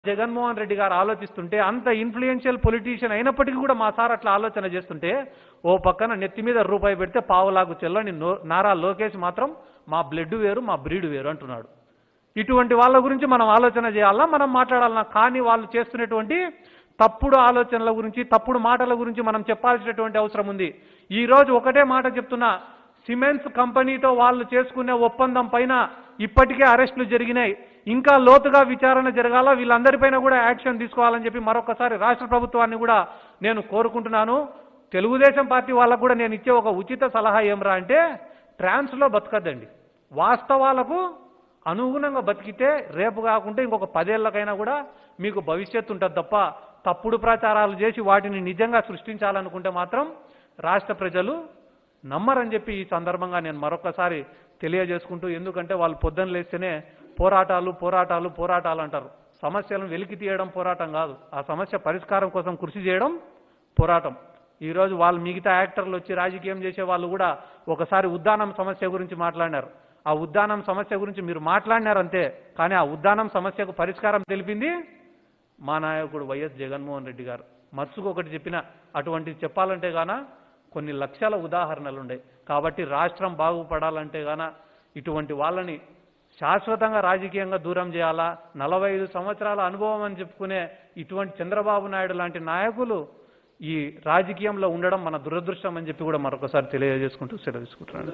జగన్మోహన్ రెడ్డి గారు ఆలోచిస్తుంటే అంత ఇన్ఫ్లుయెన్షియల్ పొలిటీషియన్ అయినప్పటికీ కూడా మా సార్ అట్లా ఆలోచన చేస్తుంటే ఓ పక్కన నెత్తి మీద రూపాయి పెడితే పావులాగు చెల్లని నో- నారా లోకేష్ మాత్రం మా బ్లడ్ వేరు మా బ్రీడ్ వేరు అంటున్నాడు ఇటువంటి వాళ్ళ గురించి మనం ఆలోచన చేయాలా మనం మాట్లాడాలన్నా కానీ వాళ్ళు చేస్తున్నటువంటి తప్పుడు ఆలోచనల గురించి తప్పుడు మాటల గురించి మనం చెప్పాల్సినటువంటి అవసరం ఉంది ఈ రోజు ఒకటే మాట చెప్తున్నా సిమెంట్స్ కంపెనీతో వాళ్ళు చేసుకునే ఒప్పందం పైన ఇప్పటికే అరెస్టులు జరిగినాయి ఇంకా లోతుగా విచారణ జరగాల వీళ్ళందరిపైన కూడా యాక్షన్ తీసుకోవాలని చెప్పి మరొకసారి రాష్ట్ర ప్రభుత్వాన్ని కూడా నేను కోరుకుంటున్నాను తెలుగుదేశం పార్టీ వాళ్ళకు కూడా నేను ఇచ్చే ఒక ఉచిత సలహా ఏమరా అంటే ట్రాన్స్లో బతకద్దండి వాస్తవాలకు అనుగుణంగా బతికితే రేపు కాకుంటే ఇంకొక పదేళ్లకైనా కూడా మీకు భవిష్యత్తు ఉంటుంది తప్ప తప్పుడు ప్రచారాలు చేసి వాటిని నిజంగా సృష్టించాలనుకుంటే మాత్రం రాష్ట్ర ప్రజలు నమ్మరని చెప్పి ఈ సందర్భంగా నేను మరొకసారి తెలియజేసుకుంటూ ఎందుకంటే వాళ్ళు పొద్దున్న లేస్తేనే పోరాటాలు పోరాటాలు పోరాటాలు అంటారు సమస్యలను వెలికి తీయడం పోరాటం కాదు ఆ సమస్య పరిష్కారం కోసం కృషి చేయడం పోరాటం ఈరోజు వాళ్ళు మిగతా యాక్టర్లు వచ్చి రాజకీయం చేసే వాళ్ళు కూడా ఒకసారి ఉద్దానం సమస్య గురించి మాట్లాడినారు ఆ ఉద్దానం సమస్య గురించి మీరు మాట్లాడినారు అంతే కానీ ఆ ఉద్దానం సమస్యకు పరిష్కారం తెలిపింది మా నాయకుడు వైఎస్ జగన్మోహన్ రెడ్డి గారు మత్సుకు ఒకటి చెప్పిన అటువంటిది చెప్పాలంటే గాన కొన్ని లక్షల ఉదాహరణలు ఉన్నాయి కాబట్టి రాష్ట్రం బాగుపడాలంటే గాన ఇటువంటి వాళ్ళని శాశ్వతంగా రాజకీయంగా దూరం చేయాలా నలభై ఐదు సంవత్సరాల అనుభవం అని చెప్పుకునే ఇటువంటి చంద్రబాబు నాయుడు లాంటి నాయకులు ఈ రాజకీయంలో ఉండడం మన దురదృష్టం అని చెప్పి కూడా మరొకసారి తెలియజేసుకుంటూ సెలవు తీసుకుంటున్నాను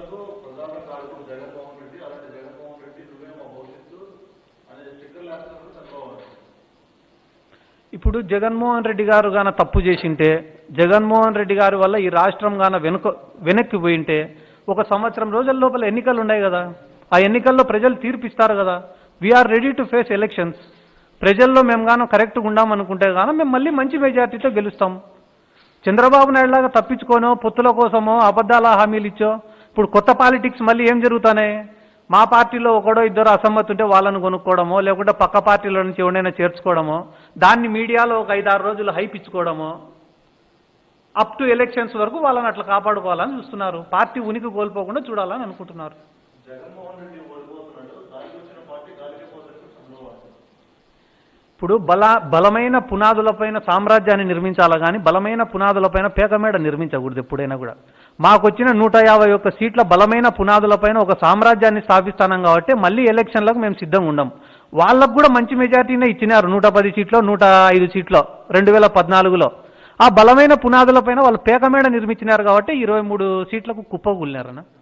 ఇప్పుడు జగన్మోహన్ రెడ్డి గారు గాన తప్పు చేసింటే జగన్మోహన్ రెడ్డి గారి వల్ల ఈ రాష్ట్రం గాన వెనుక వెనక్కి పోయింటే ఒక సంవత్సరం రోజుల లోపల ఎన్నికలు ఉన్నాయి కదా ఆ ఎన్నికల్లో ప్రజలు తీర్పిస్తారు కదా we are ready to face elections ప్రజల్లో మేము గాను కరెక్ట్గా ఉండామనుకుంటే గాను మేము మళ్ళీ మంచి మెజార్టీతో గెలుస్తాం చంద్రబాబు నాయుడు లాగా తప్పించుకోనో పొత్తుల కోసమో అబద్ధాల హామీలు ఇచ్చో ఇప్పుడు కొత్త పాలిటిక్స్ మళ్ళీ ఏం జరుగుతున్నాయి మా పార్టీలో ఒకడో ఇద్దరు అసమ్మతి ఉంటే వాళ్ళని కొనుక్కోవడమో లేకుంటే పక్క పార్టీల నుంచి ఎవరైనా చేర్చుకోవడమో దాన్ని మీడియాలో ఒక ఐదారు రోజులు హైప్ ఇచ్చుకోవడమో అప్ టు ఎలక్షన్స్ వరకు వాళ్ళని అట్లా కాపాడుకోవాలని చూస్తున్నారు పార్టీ ఉనికి కోల్పోకుండా చూడాలని అనుకుంటున్నారు ఇప్పుడు బల బలమైన పునాదులపైన సామ్రాజ్యాన్ని నిర్మించాలా కానీ బలమైన పునాదులపైన పేకమేడ నిర్మించకూడదు ఎప్పుడైనా కూడా మాకు వచ్చిన నూట యాభై ఒక్క సీట్ల బలమైన పునాదులపైన ఒక సామ్రాజ్యాన్ని స్థాపిస్తానం కాబట్టి మళ్ళీ ఎలక్షన్లకు మేము సిద్ధంగా ఉండం వాళ్ళకు కూడా మంచి మెజార్టీనే ఇచ్చినారు నూట పది సీట్లో నూట ఐదు సీట్లో రెండు వేల పద్నాలుగులో ఆ బలమైన పునాదులపైన వాళ్ళు పేకమేడ నిర్మించినారు కాబట్టి ఇరవై మూడు సీట్లకు కుప్పకూలినారన్న